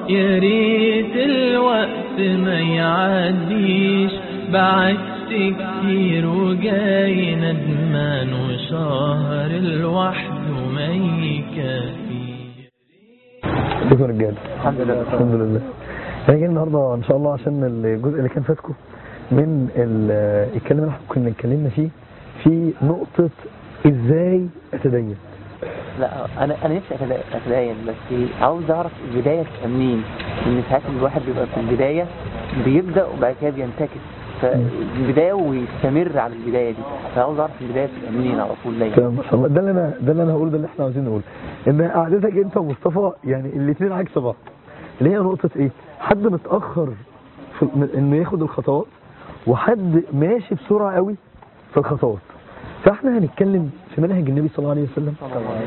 يا ريت الوقت ما يعديش بعدت كتير وجاي ندمان وشهر لوحده ما يكفيش كيف يا رجاله الحمد لله الحمد لله احنا جايين النهارده ان شاء الله عشان الجزء اللي كان فاتكم من ال- الكلام اللي احنا كنا اتكلمنا فيه في نقطة ازاي اتدين لا انا انا نفسي أتدا- اتدين بس عاوز اعرف البدايه تبقى منين لان ساعات الواحد بيبقى في البدايه بيبدا وبعد كده بينتكس فالبدايه ويستمر على البدايه دي فعاوز اعرف البدايه تبقى منين على طول دايما تمام ما شاء الله ده اللي انا ده اللي انا هقوله ده اللي احنا عاوزين نقوله ان قعدتك انت ومصطفى يعني الاثنين عكس بعض اللي هي نقطة ايه حد متأخر في م- انه ياخد الخطوات وحد ماشي بسرعة قوي في الخطوات فاحنا هنتكلم في منهج النبي صلى الله عليه وسلم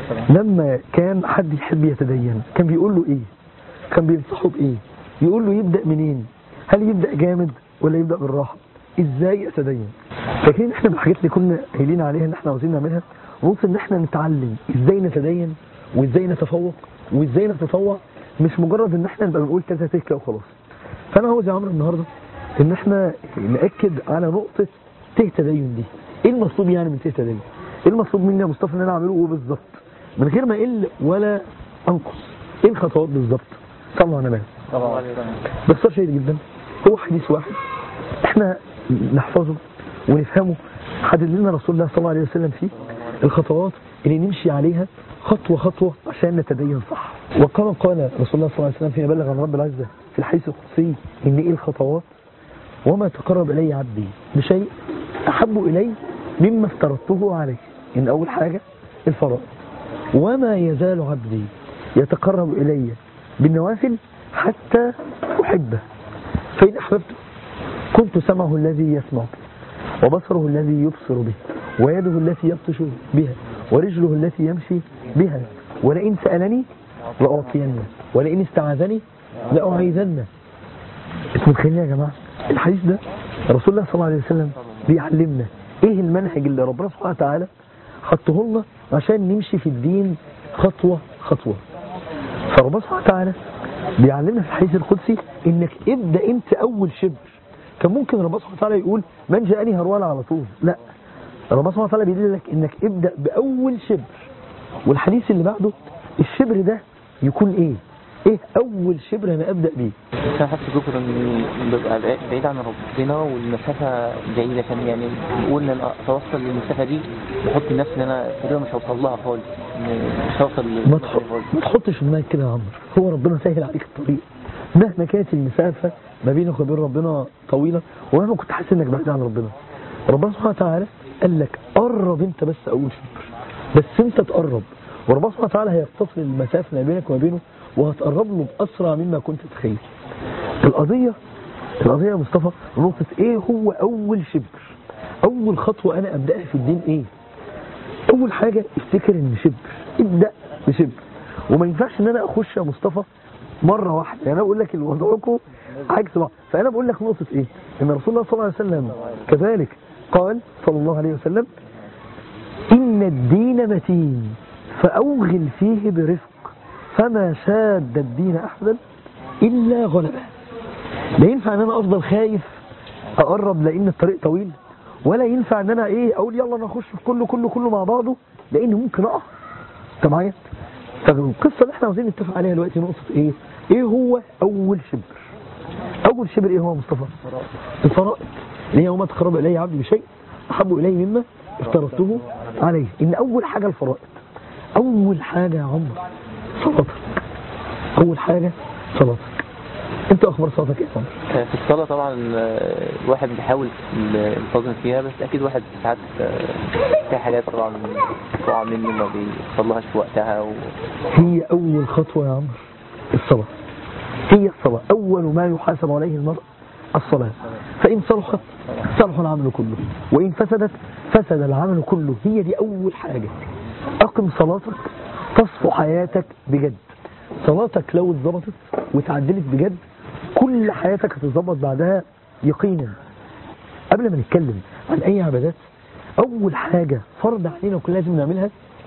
لما كان حد يحب يتدين كان بيقول له ايه كان بينصحه بايه يقول له يبدأ منين هل يبدأ جامد ولا يبدأ بالراحة ازاي اتدين فاكرين احنا من الحاجات اللي كنا قايلين عليها ان احنا عاوزين نعملها نقص ان احنا نتعلم ازاي نتدين وازاي نتفوق وازاي نتطوع مش مجرد ان احنا نبقى بنقول كذا تكه وخلاص فانا عاوز يا عمرو النهارده ان احنا ناكد على نقطه ته تدين دي ايه المطلوب يعني من ته تدين ايه المطلوب مني يا مصطفى ان انا اعمله بالظبط من غير ما اقل ولا انقص ايه الخطوات بالظبط صلوا على النبي طبعا باختصار شديد جدا هو حديث واحد احنا نحفظه ونفهمه حدد لنا رسول الله صلى الله عليه وسلم فيه الخطوات اللي نمشي عليها خطوة خطوة عشان نتدين صح وكما قال رسول الله صلى الله عليه وسلم فيما بلغ عن رب العزة في الحديث القدسي ان ايه الخطوات وما تقرب الي عبدي بشيء احب الي مما افترضته عليه ان اول حاجة الفرائض وما يزال عبدي يتقرب الي بالنوافل حتى احبه فإن أحببته كنت سمعه الذي يسمع به وبصره الذي يبصر به ويده التي يبطش بها ورجله التي يمشي بها ولئن سألني لأعطينه ولئن استعاذني لأعيذنه اسم الخير يا جماعة الحديث ده رسول الله صلى الله عليه وسلم بيعلمنا ايه المنهج اللي ربنا سبحانه وتعالى حطه لنا عشان نمشي في الدين خطوة خطوة فربنا سبحانه وتعالى بيعلمنا في الحديث القدسي انك ابدا انت اول شبر كان ممكن ربنا سبحانه وتعالى يقول من جاءني هرولة على طول لا ربنا سبحانه وتعالى بيقول لك انك ابدا باول شبر والحديث اللي بعده الشبر ده يكون ايه ايه اول شبر انا ابدا بيه بس انا حاسس بكره ان ببقى بعيد عن ربنا والمسافه بعيده كان يعني بقول ان انا اتوصل للمسافه دي بحط لنفسي ان انا تقريبا مش هوصل لها خالص إن مش هوصل ما للمسافة تحط خالص ما تحطش في دماغك كده يا عمرو هو ربنا سهل عليك الطريق مهما كانت المسافة ما بينك وبين ربنا طويلة ومهما كنت حاسس انك بعيد عن ربنا ربنا سبحانه وتعالى قال لك قرب انت بس اول شبر بس انت تقرب وربنا سبحانه وتعالى هيختصر المسافة ما بينك وما بينه وهتقرب له بأسرع مما كنت تتخيل القضية القضية يا مصطفى نقطة ايه هو اول شبر اول خطوة انا ابدأها في الدين ايه اول حاجة افتكر ان شبر ابدأ بشبر وما ينفعش ان انا اخش يا مصطفى مرة واحدة يعني انا بقول لك الوضعكم عكس بعض فانا بقول لك نقطة ايه ان رسول الله صلى الله عليه وسلم كذلك قال صلى الله عليه وسلم ان الدين متين فاوغل فيه برفق فما شاد الدين احدا الا غلبه لا ينفع ان انا افضل خايف اقرب لان الطريق طويل ولا ينفع ان انا ايه اقول يلا انا اخش في كله كله كله مع بعضه لان ممكن اقع انت معايا فالقصه اللي احنا عاوزين نتفق عليها دلوقتي نقطه ايه ايه هو اول شبر اول شبر ايه هو يا مصطفى الفرائض اللي هي وما تقرب الي عبدي بشيء احب الي مما افترضته عليه ان اول حاجه الفرائض اول حاجه يا عمر صلاتك اول حاجه صلاتك انت اخبار صلاتك ايه يا عمر في الصلاة طبعا آه، الواحد بيحاول ينتظم فيها بس أكيد واحد ساعات آه، في حاجات طبعا بتقع منه ما بيصلهاش في وقتها و... هي أول خطوة يا عمرو الصلاة هي الصلاة أول ما يحاسب عليه المرء الصلاة فإن صلحت صلح العمل كله وإن فسدت فسد العمل كله هي دي أول حاجة أقم صلاتك تصفو حياتك بجد صلاتك لو اتظبطت وتعدلت بجد كل حياتك هتتظبط بعدها يقينا قبل ما نتكلم عن أي عبادات أول حاجة فرض علينا وكل لازم نعملها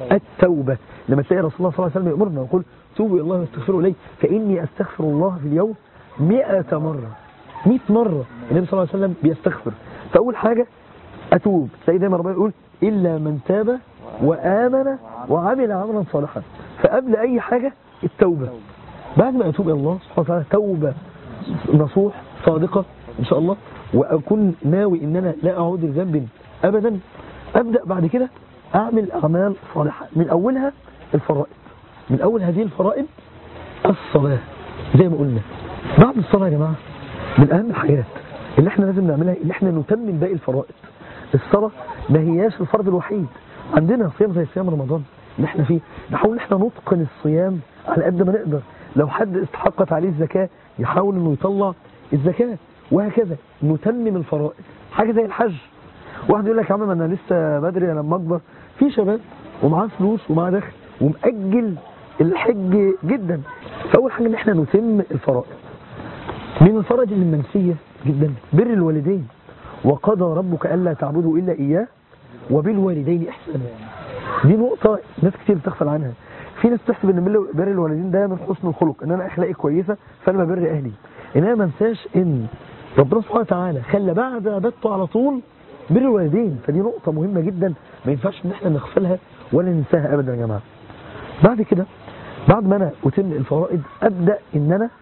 التوبة لما تلاقي رسول الله صلى الله عليه وسلم يأمرنا ويقول توبوا إلى الله واستغفروا إليه فإني أستغفر الله في اليوم مئة مرة مئة مرة النبي صلى الله عليه وسلم بيستغفر فأول حاجة أتوب تلاقي دايما ربنا يقول إلا من تاب وآمن وعمل عملا صالحا فقبل أي حاجة التوبة بعد ما أتوب إلى الله سبحانه وتعالى توبة نصوح صادقة إن شاء الله وأكون ناوي إن أنا لا أعود لذنب أبدا أبدأ بعد كده أعمل أعمال صالحة من أولها الفرائض من أول هذه الفرائض الصلاة زي ما قلنا بعد الصلاة يا جماعة من أهم الحاجات اللي احنا لازم نعملها اللي احنا نتمم باقي الفرائض الصلاة ما هياش الفرض الوحيد عندنا صيام زي صيام رمضان اللي احنا فيه نحاول احنا نتقن الصيام على قد ما نقدر لو حد استحقت عليه الزكاة يحاول انه يطلع الزكاة وهكذا نتمم الفرائض حاجة زي الحج واحد يقول لك يا عم ما انا لسه بدري انا لما اكبر في شباب ومعاه فلوس ومعاه دخل ومأجل الحج جدا فاول حاجه ان احنا نتم الفرائض من الفرائض المنسيه جدا بر الوالدين وقضى ربك الا تعبدوا الا اياه وبالوالدين احسانا دي نقطه ناس كتير بتغفل عنها في ناس تحسب ان بر- بر الوالدين ده من حسن الخلق ان انا اخلاقي كويسه فانا ببر اهلي ان انا ما انساش ان ربنا سبحانه وتعالى خلى بعد عبادته على طول بر الوالدين فدي نقطه مهمه جدا ما ينفعش ان احنا نغفلها ولا ننساها ابدا يا جماعه بعد كده بعد ما انا اتم الفرائض ابدا ان انا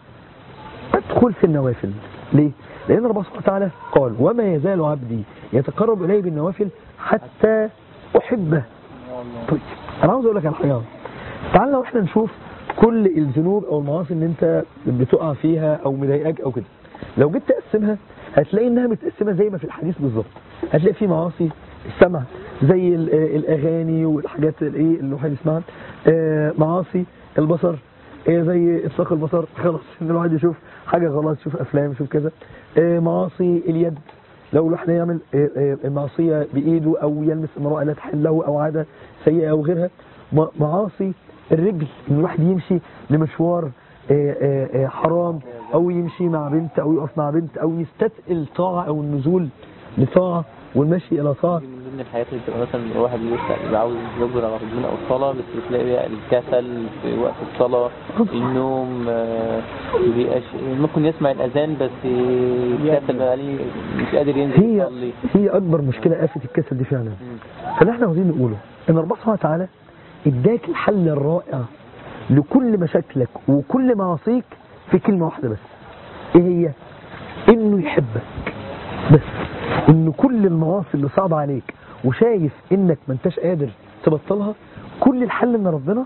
ادخل في النوافل ليه لان ربنا سبحانه وتعالى قال وما يزال عبدي يتقرب الي بالنوافل حتى احبه طيب انا عاوز اقول لك على حاجه تعال لو احنا نشوف كل الذنوب او المعاصي اللي انت بتقع فيها او مضايقاك او كده لو جيت تقسمها هتلاقي انها متقسمه زي ما في الحديث بالظبط هتلاقي في معاصي السمع زي ال- آه، الاغاني والحاجات الايه اللي الواحد يسمعها آه، معاصي البصر آه، زي اطلاق البصر خلاص ان الواحد يشوف حاجه غلط يشوف افلام يشوف كذا آه، معاصي اليد لو الواحد يعمل آه، آه، معصيه بايده او يلمس امراه لا تحل له او عاده سيئه او غيرها م- معاصي الرجل ان الواحد يمشي لمشوار آه، آه، آه، حرام او يمشي مع بنت او يقف مع بنت او يستثقل طاعه او النزول لطاعه والمشي الى طاعه دي من ضمن الحاجات اللي بتبقى مثلا الواحد يسأل يبقى عاوز يجبر على ربنا او الصلاه بس بتلاقي بقى الكسل في وقت الصلاه النوم آه، بيبقاش ممكن يسمع الاذان بس الكسل بقى عليه مش قادر ينزل هي يصلي هي اكبر مشكله آفة الكسل دي فعلا فاللي احنا عاوزين نقوله ان ربنا سبحانه وتعالى اداك الحل الرائع لكل مشاكلك وكل معاصيك في كلمه واحده بس ايه هي انه يحبك بس ان كل المعاصي اللي صعبه عليك وشايف انك ما انتش قادر تبطلها كل الحل ان ربنا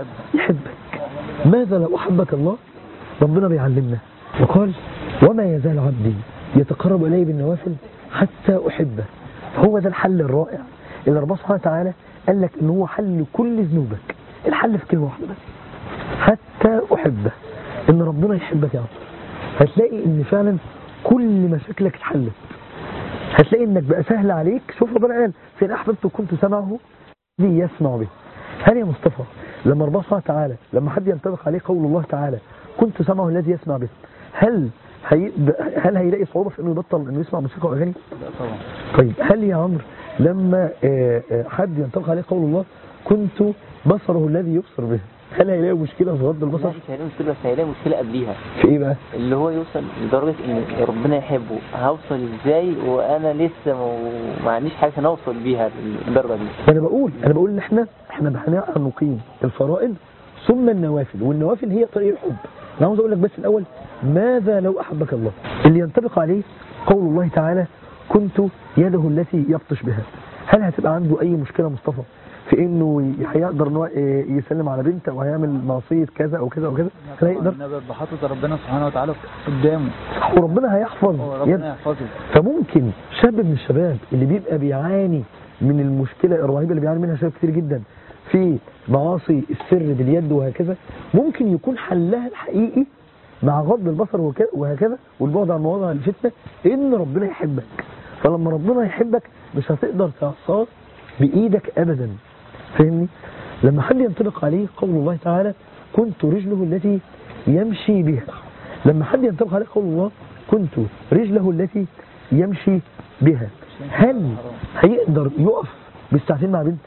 يحبك ماذا لو احبك الله ربنا بيعلمنا وقال وما يزال عبدي يتقرب الي بالنوافل حتى احبه هو ده الحل الرائع اللي ربنا سبحانه وتعالى قال لك ان هو حل كل ذنوبك الحل في كلمه واحده بس حتى احبه ان ربنا يحبك يا عبد هتلاقي ان فعلا كل مشاكلك اتحلت هتلاقي انك بقى سهل عليك شوف ربنا قال فين احببت كنت سمعه الذي يسمع به هل يا مصطفى لما ربنا سبحانه وتعالى لما حد ينطبق عليه قول الله تعالى كنت سمعه الذي يسمع به هل هي هل هيلاقي صعوبه في انه يبطل انه يسمع موسيقى واغاني؟ لا طبعا طيب هل يا عمرو لما آه، آه، حد ينطبق عليه قول الله كنت بصره الذي يبصر به هل هيلاقي مشكله في غض لا البصر؟ مش هيلاقي مشكله بس هيلاقي مشكله قبليها في ايه بقى؟ اللي هو يوصل لدرجه ان ربنا يحبه هوصل ازاي وانا لسه ما- ما عنديش حاجه عشان اوصل بيها للدرجه دي وانا بقول انا بقول ان احنا احنا هنعرف نقيم الفرائض ثم النوافل والنوافل هي طريق الحب انا عاوز اقول لك بس الاول ماذا لو احبك الله اللي ينطبق عليه قول الله تعالى كنت يده التي يبطش بها هل هتبقى عنده اي مشكله مصطفى في انه هيقدر ان هو إيه يسلم على بنت او هيعمل معصيه كذا او كذا او كذا هل هيقدر انا ببقى حاطط ربنا سبحانه وتعالى قدامه وربنا هيحفظ هو يد ربنا يحفظه فممكن شاب من الشباب اللي بيبقى بيعاني من المشكلة الرهيبة اللي بيعاني منها شباب كتير جدا في معاصي السر باليد وهكذا ممكن يكون حلها الحقيقي مع غض البصر وك- وهكذا والبعد عن مواضع الفتنة ان ربنا يحبك فلما ربنا يحبك مش هتقدر تعصاه بإيدك أبدا فاهمني لما حد ينطبق عليه قول الله تعالى كنت رجله التي يمشي بها لما حد ينطبق عليه قول الله كنت رجله التي يمشي بها هل هيقدر يقف بالساعتين مع بنت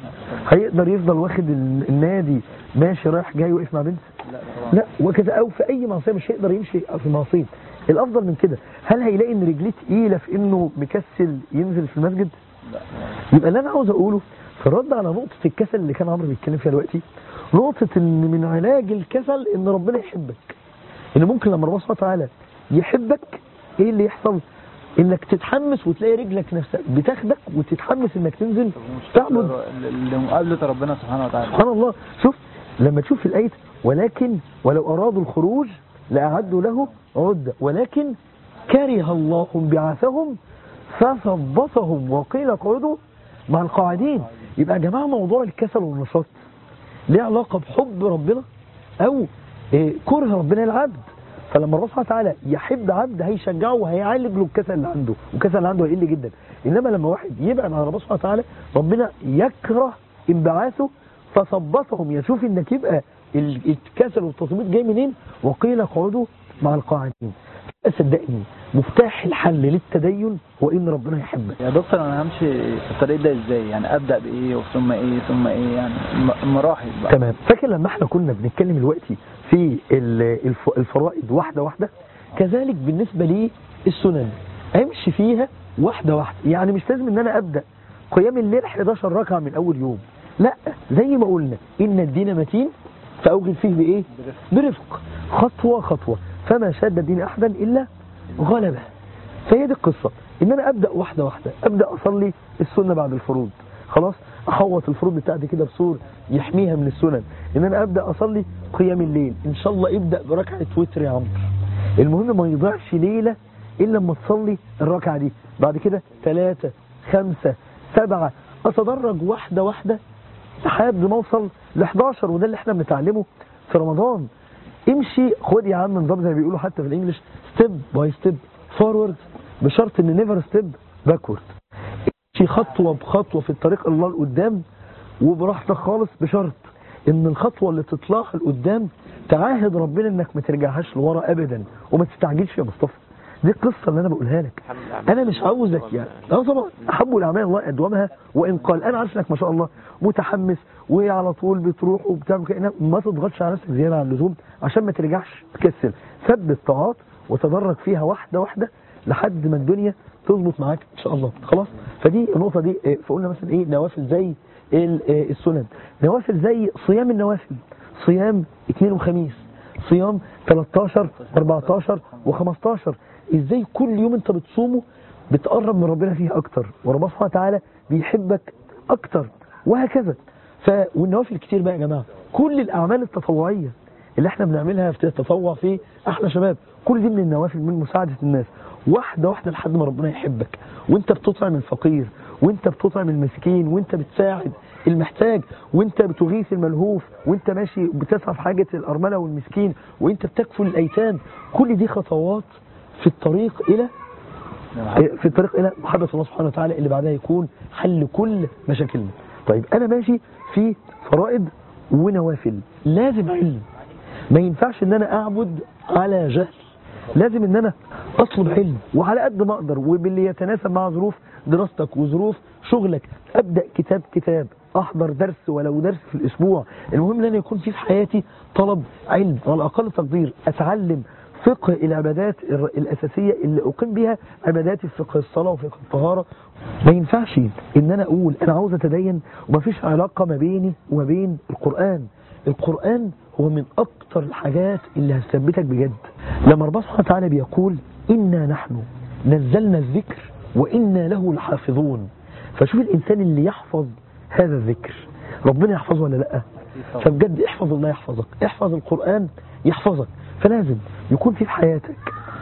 هيقدر يفضل واخد ال- النادي ماشي رايح جاي واقف مع بنت لا طبعا لا وكذا او في اي معصيه مش هيقدر يمشي في معصيه الافضل من كده هل هيلاقي ان رجليه تقيله في انه مكسل ينزل في المسجد لا يبقى اللي انا عاوز اقوله في الرد على نقطه الكسل اللي كان عمرو بيتكلم فيها دلوقتي نقطه ان من علاج الكسل ان ربنا يحبك ان ممكن لما ربنا سبحانه وتعالى يحبك ايه اللي يحصل انك تتحمس وتلاقي رجلك نفسها بتاخدك وتتحمس انك تنزل تعبد ل- لمقابلة ربنا سبحانه وتعالى سبحان الله شوف لما تشوف في الآية ولكن ولو أرادوا الخروج لأعدوا له عدة ولكن كره الله بعثهم فثبطهم وقيل اقعدوا مع القاعدين يبقى يا جماعة موضوع الكسل والنشاط ليه علاقة بحب ربنا أو إيه، كره ربنا العبد فلما الله سبحانه وتعالى يحب عبد هيشجعه وهيعالج له الكسل اللي عنده والكسل اللي عنده هيقل جدا انما لما واحد يبعد عن ربنا سبحانه وتعالى ربنا يكره انبعاثه فثبطهم يشوف انك يبقى ال- الكسل والتثبيط جاي منين وقيل اقعدوا مع القاعدين صدقني مفتاح الحل للتدين هو ان ربنا يحبك يا دكتور انا همشي في الطريق ده ازاي يعني ابدا بايه ثم ايه ثم ايه يعني الم- المراحل بقى تمام فاكر لما احنا كنا بنتكلم دلوقتي في ال- الف- الفرائض واحده واحده كذلك بالنسبه لي السنن امشي فيها واحده واحده يعني مش لازم ان انا ابدا قيام الليل 11 ركعه من اول يوم لا زي ما قلنا ان الدين متين فاوجد فيه بايه برفق خطوه خطوه فما شاد الدين احدا الا غلبه فهي دي القصه ان انا ابدا واحده واحده ابدا اصلي السنه بعد الفروض خلاص احوط الفروض بتاعتي كده بسور يحميها من السنن ان انا ابدا اصلي قيام الليل ان شاء الله ابدا بركعه وتر يا عمرو المهم ما يضيعش ليله الا لما تصلي الركعه دي بعد كده ثلاثة خمسة سبعة اتدرج واحده واحده لحد ما اوصل ل 11 وده اللي احنا بنتعلمه في رمضان امشي خد يا عم نظام زي ما بيقولوا حتى في الانجليش ستيب باي ستيب فورورد بشرط ان نيفر ستيب باكورد امشي خطوه بخطوه في الطريق الله لقدام وبراحتك خالص بشرط ان الخطوه اللي تطلعها لقدام تعاهد ربنا انك ما ترجعهاش لورا ابدا وما تستعجلش يا مصطفى دي القصه اللي انا بقولها لك الحمد لله. انا مش عاوزك يعني اه طبعا احب الاعمال الله ادومها وان قال انا عارف انك ما شاء الله متحمس وعلى طول بتروح وبتعمل كده ما تضغطش على نفسك زياده عن اللزوم عشان ما ترجعش تكسل ثبت طاعات وتدرج فيها واحده واحده لحد ما الدنيا تظبط معاك ان شاء الله خلاص فدي النقطه دي إيه، فقلنا مثلا ايه نوافل زي ال- إيه، السنن نوافل زي صيام النوافل صيام اثنين وخميس صيام 13 14 و15 ازاي كل يوم انت بتصومه بتقرب من ربنا فيه اكتر وربنا سبحانه وتعالى بيحبك اكتر وهكذا ف والنوافل كتير بقى يا جماعه كل الاعمال التطوعيه اللي احنا بنعملها في التطوع في احلى شباب كل دي من النوافل من مساعده الناس واحده واحده لحد ما ربنا يحبك وانت بتطعم الفقير وانت بتطعم المسكين وانت بتساعد المحتاج وانت بتغيث الملهوف وانت ماشي بتسعى في حاجه الارمله والمسكين وانت بتكفل الايتام كل دي خطوات في الطريق الى في الطريق الى محبه الله سبحانه وتعالى اللي بعدها يكون حل كل مشاكلنا طيب انا ماشي في فرائض ونوافل لازم علم ما ينفعش ان انا اعبد على جهل لازم ان انا اطلب علم وعلى قد ما اقدر وباللي يتناسب مع ظروف دراستك وظروف شغلك ابدا كتاب كتاب احضر درس ولو درس في الاسبوع المهم ان انا يكون في في حياتي طلب علم على اقل تقدير اتعلم فقه العبادات الر- الاساسيه اللي اقيم بها عباداتي في فقه الصلاه وفقه الطهاره ما ينفعش ان انا اقول انا عاوز اتدين ومفيش علاقه ما بيني وما بين القران القرآن هو من أكتر الحاجات اللي هتثبتك بجد لما ربنا سبحانه وتعالى بيقول إنا نحن نزلنا الذكر وإنا له لحافظون فشوف الإنسان اللي يحفظ هذا الذكر ربنا يحفظه ولا لأ فبجد احفظ الله يحفظك احفظ القرآن يحفظك فلازم يكون في في حياتك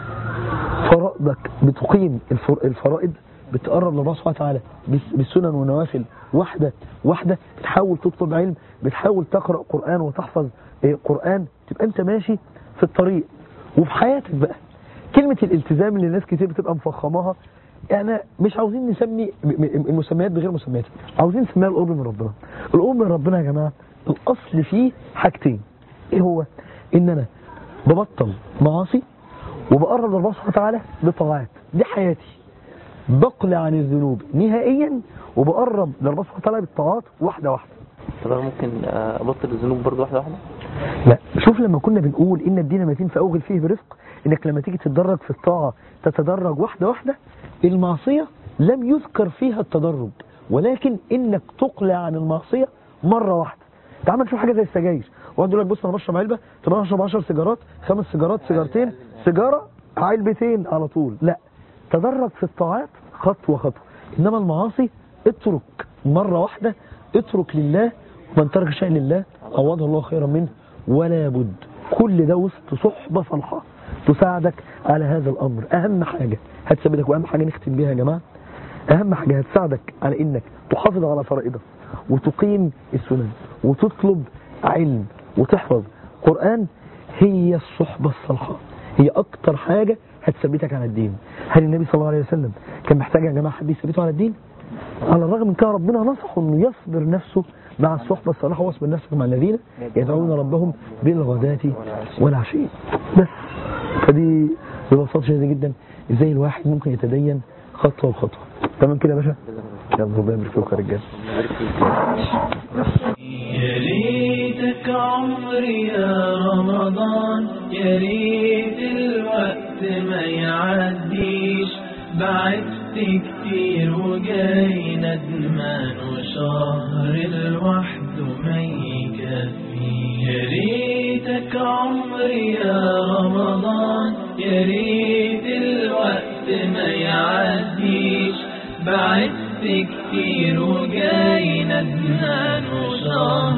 فرائضك بتقيم الفر- الفرائض بتقرب لله سبحانه وتعالى بس- بالسنن والنوافل واحدة واحدة بتحاول تطلب علم بتحاول تقرأ قرآن وتحفظ إيه، قرآن تبقى انت ماشي في الطريق وفي حياتك بقى كلمة الالتزام اللي الناس كتير بتبقى مفخماها يعني مش عاوزين نسمي م- م- المسميات بغير مسميات عاوزين نسميها القرب من ربنا القرب من ربنا يا جماعة الأصل فيه حاجتين ايه هو ان انا ببطل معاصي وبقرب لله سبحانه وتعالى بطاعات دي حياتي بقلع عن الذنوب نهائيا وبقرب للرب سبحانه وتعالى بالطاعات واحدة واحدة طب انا ممكن آه، ابطل الذنوب برضه واحده واحده لا شوف لما كنا بنقول ان الدين متين فاوغل فيه برفق انك لما تيجي تتدرج في الطاعه تتدرج واحده واحده المعصيه لم يذكر فيها التدرج ولكن انك تقلع عن المعصيه مره واحده تعال نشوف حاجه زي السجاير واحد يقول لك بص انا بشرب علبه طب انا هشرب 10 سيجارات خمس سيجارات سيجارتين سيجاره علبتين على طول لا تدرج في الطاعات خطوه خطوه انما المعاصي اترك مره واحده اترك لله ومن ترك شيء لله عوضه الله خيرا منه ولا بد كل ده وسط صحبة صالحة تساعدك على هذا الأمر أهم حاجة هتثبتك وأهم حاجة نختم بيها يا جماعة أهم حاجة هتساعدك على إنك تحافظ على فرائضك وتقيم السنن وتطلب علم وتحفظ قرآن هي الصحبة الصالحة هي أكتر حاجة هتثبتك على الدين هل النبي صلى الله عليه وسلم كان محتاج يا جماعة حد يثبته على الدين على الرغم من كده ربنا نصحه انه يصبر نفسه مع الصحبة الصالحة واصبر نفسك مع الذين يدعون ربهم بالغداة والعشي بس فدي ببساطة شديدة جدا ازاي الواحد ممكن يتدين خطوة بخطوة تمام كده يا باشا يلا ربنا يبارك فيكم يا رجاله يا ريتك عمري يا رمضان يا ريت الوقت ما يعديش بعدت كتير وجاي ندمان وشهر لوحده ما يكفيش يا ريتك عمري يا رمضان يا ريت الوقت ما يعديش بعدت كتير وجاي ندمان وشهر